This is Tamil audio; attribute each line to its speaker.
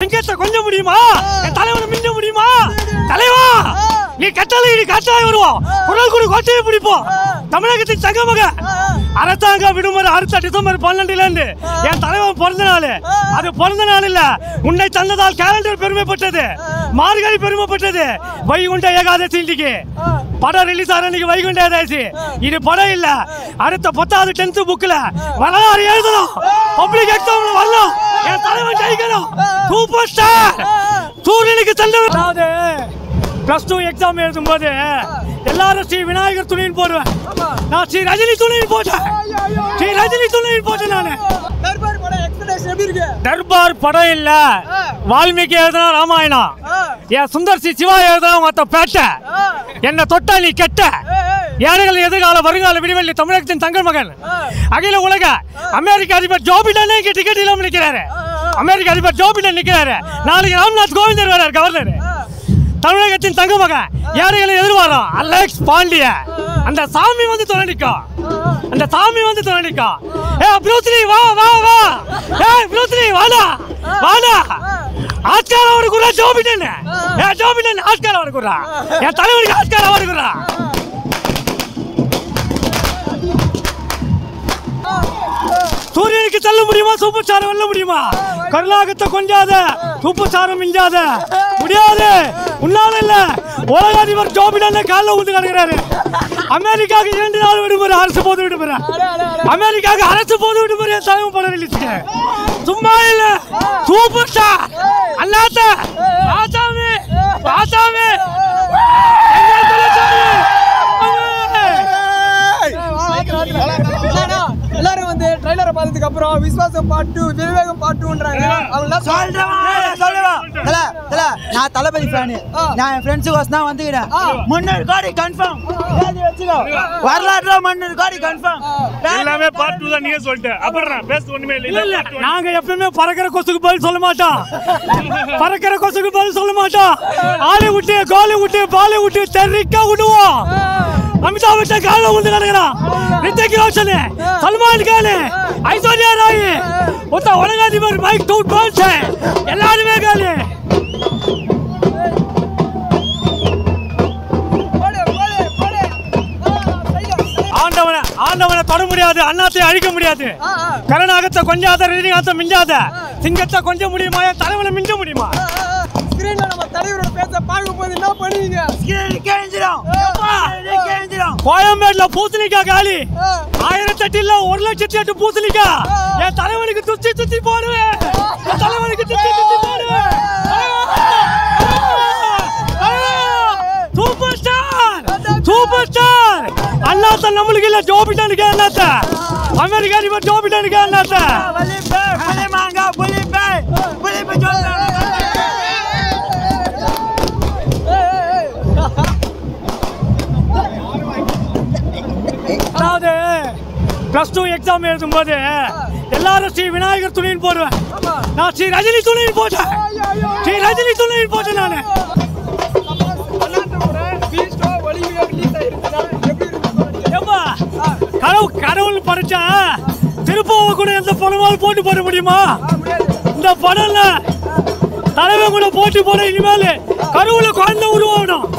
Speaker 1: சிங்கத்தை கொஞ்சம் முடியுமா என் தலைவனை மிஞ்ச முடியுமா தலைவா நீ கட்டளை நீ காட்டாய் வருவோம் குரல் கொடு கோட்டையை பிடிப்போம் தமிழகத்தின் சங்கமக அரசாங்க விடுமுறை அடுத்த டிசம்பர் பன்னெண்டுல இருந்து என் தலைவன் பிறந்த நாள் அது பிறந்த நாள் இல்ல உன்னை தந்ததால் கேலண்டர் பெருமைப்பட்டது மார்கழி பெருமைப்பட்டது வைகுண்ட ஏகாதசி இன்னைக்கு படம் ரிலீஸ் ஆகிற இன்னைக்கு வைகுண்ட ஏகாதசி இது படம் இல்ல அடுத்த பத்தாவது டென்த் புக்ல வரலாறு எழுதணும் பப்ளிக் எக்ஸாம்ல வரணும் என் தலைவன் ஜெயிக்கணும் சூப்பர் ஸ்டார் சூரியனுக்கு தந்தவர் அதாவது பிளஸ் டூ எக்ஸாம் எழுதும் போது எல்லாரும் ஸ்ரீ விநாயகர் துணின்னு போடுவேன் நான் ஸ்ரீ ரஜினி துணின்னு போட்டேன் ஸ்ரீ ரஜினி துணின்னு போட்டேன் நான்
Speaker 2: தர்பார் படம் எக்ஸ்பெக்டேஷன் எப்படி இருக்கு
Speaker 1: தர்பார் படம் இல்ல வால்மீகி எழுதுனா ராமாயணம் என் சுந்தர் சி சிவா எழுதுனா மொத்த பேட்டை என்ன தொட்டா நீ கெட்ட ஏழைகள் எதிர்கால வருங்கால விடிவெள்ளி தமிழகத்தின் தங்கள் மகன் அகில உலக அமெரிக்க அதிபர் ஜோ பிடன் இங்க டிக்கெட் இல்லாம நிக்கிறாரு அமெரிக்க அதிபர் ஜோ பிடன் நிக்கிறாரு நாளைக்கு ராம்நாத் கோவிந்தர் வரார் கவர்னர் தமிழகத்தின் தங்க மகன் ஏழைகளை எதிர்வாரம் அலெக்ஸ் பாண்டிய அந்த சாமி வந்து துணை நிற்கும் அந்த சாமி வந்து துணை நிற்கும் ஏ ப்ரூஸ்லி வா வா வா ஏ ப்ரூஸ்லி வாடா வாடா ஆஸ்கார் அவனுக்கு கூட ஜோ பிடன் ஏ ஜோ பிடன் ஆஸ்கார் அவனுக்கு கூட என் தலைவனுக்கு ஆஸ்கார் அவனுக்கு கூட சூரியனுக்கு தள்ள முடியுமா சூப்பர் ஸ்டார் வெல்ல முடியுமா கருணாகத்தை கொஞ்சாத சூப்பர் ஸ்டாரும் மிஞ்சாத முடியாது உன்னால இல்ல உலக அதிபர் ஜோ பிடன் காலில் ஊந்து கிடக்குறாரு அமெரிக்காவுக்கு இரண்டு நாள் விடுமுறை அரசு பொது விடுமுறை அமெரிக்காவுக்கு அரசு பொது விடுமுறை தலைமை படம் ரிலீஸ் சும்மா இல்ல சூப்பர் ஸ்டார் அண்ணாத்த ஆசாமி ஆசாமி எங்கள் துரைசாமி.
Speaker 2: இல்லைண்ணா, எல்லாரும் வந்து ட்ரைலரை பார்த்ததுக்கு அப்புறம் விஸ்வாசம் பாட்டு விவேகம் பாட்டுன்றாங்க அவங்க
Speaker 3: தல, தல, நான் தளபதி ஃபேனு
Speaker 2: ஆ.
Speaker 3: நான் என் ஃப்ரெண்ட்ஸுக்கு தான் வந்துக்கிறேன்
Speaker 2: ஆ.
Speaker 3: முன்னூறு கோடி கன்ஃபார்ம் வரலாற்றுல முன்னூறு கோடி கன்ஃபார்ம்
Speaker 4: எல்லாமே பார்ட் டூ தான் நீங்க சொல்லிட்டு அப்புறம் பேச ஒண்ணுமே
Speaker 1: இல்ல
Speaker 4: இல்ல
Speaker 1: இல்ல நாங்க எப்பவுமே பறக்கிற கொசுக்கு பதில் சொல்ல மாட்டோம் பறக்கிற கொசுக்கு பதில் சொல்ல மாட்டோம் ஹாலிவுட் காலிவுட் பாலிவுட் தெறிக்க விடுவோம் அமிதாப் பச்சன் காலில் வந்து கிடக்குறான் ரித்திக் ரோஷன் சல்மான் கான் ஐஸ்வர்யா ராய் ஒத்த உலகாதிபர் மைக் டூட் பால்ஸ் எல்லாருமே காலி
Speaker 2: போடு, போடு, போடு. ஆ, ட்ரைலர்.
Speaker 1: ஆண்டவனை ஆண்டவனை தொட முடியாது அண்ணாத்தை அழிக்க முடியாது
Speaker 2: ஆ, ஆ,
Speaker 1: கருணாகத்தை கொஞ்சாத ரஜினிகாந்தை மிஞ்சாத சிங்கத்தை கொஞ்சம் முடியுமா என் தலைவனை மிஞ்ச முடியுமா
Speaker 2: ஆ, ஆ, ஆ. ஸ்கிரீன்ல நம்ம தலைவரோட பேச பார்க்கும்போது என்ன பண்ணுவீங்க
Speaker 3: கேஞ்சிரும் கேஞ்சிரும்
Speaker 1: கோயம்பேடுல பூசணிக்காய் காலி
Speaker 2: ஆ,
Speaker 1: ஆயிரத்தி எட்டு இல்ல ஒரு லட்சத்தி எட்டு பூசணிக்கா என் தலைவனுக்கு துச்சி துச்சி போடுவேன் என் தலைவனுக்கு துச்சி துச்சி போடுவேன் super star super star Annaatthe நம்மளுக்கு இல்ல ஜோபிட்டனுக்கு அண்ணாத்த அமெரிக்கா அதிபர் ஜோபிட்டனுக்கு அண்ணாத்த
Speaker 3: புலிப்பே புலி மாங்கா புலிப்பே புலிப்பு சொல்றாங்க
Speaker 1: அதாவது பிளஸ் டூ எக்ஸாம் எழுதும் போது எல்லாரும் ஸ்ரீ விநாயகர் துணின்னு போடுவேன் நான் ஸ்ரீ ரஜினி துணின்னு போட்டேன் ஸ்ரீ ரஜினி துணின்னு போட்டேன் நான்
Speaker 2: அண்ணாத்தோட பீஸ்டோ வலிமையா ரிலீஸ் ஆயிருக்குன்னா எப்படி இருக்கும்
Speaker 1: ஏப்பா கடவுள் கடவுள் படைச்சா திருப்பவ கூட எந்த படமாவது போட்டு போட முடியுமா இந்த படம்ல தலைவன் கூட போட்டி போட இனிமேல் கருவுல குழந்தை உருவாகணும்